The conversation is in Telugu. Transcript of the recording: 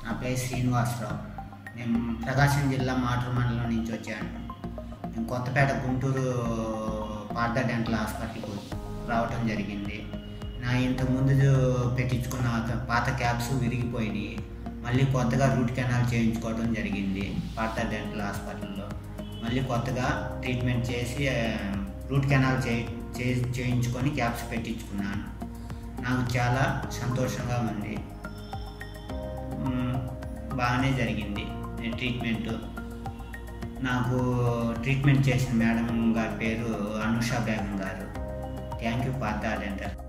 నా పేరు శ్రీనివాసరావు నేను ప్రకాశం జిల్లా మాటూరు మండలం నుంచి వచ్చాను నేను కొత్తపేట గుంటూరు పార్థ డెంటల్ హాస్పిటల్కి రావటం జరిగింది నా ఇంతకుముందు పెట్టించుకున్న పాత క్యాప్స్ విరిగిపోయినాయి మళ్ళీ కొత్తగా రూట్ కెనాల్ చేయించుకోవడం జరిగింది పార్థ డెంటల్ హాస్పిటల్లో మళ్ళీ కొత్తగా ట్రీట్మెంట్ చేసి ఆ, రూట్ కెనాల్ చే చే- చేయించుకొని క్యాప్స్ పెట్టించుకున్నాను నాకు చాలా సంతోషంగా ఉంది మ్మ్, బాగానే జరిగింది ఈ ట్రీట్మెంట్ నాకు ట్రీట్మెంట్ చేసిన మేడం గారి పేరు అనుష బేగం గారు థ్యాంక్ యూ పార్థ డెంటల్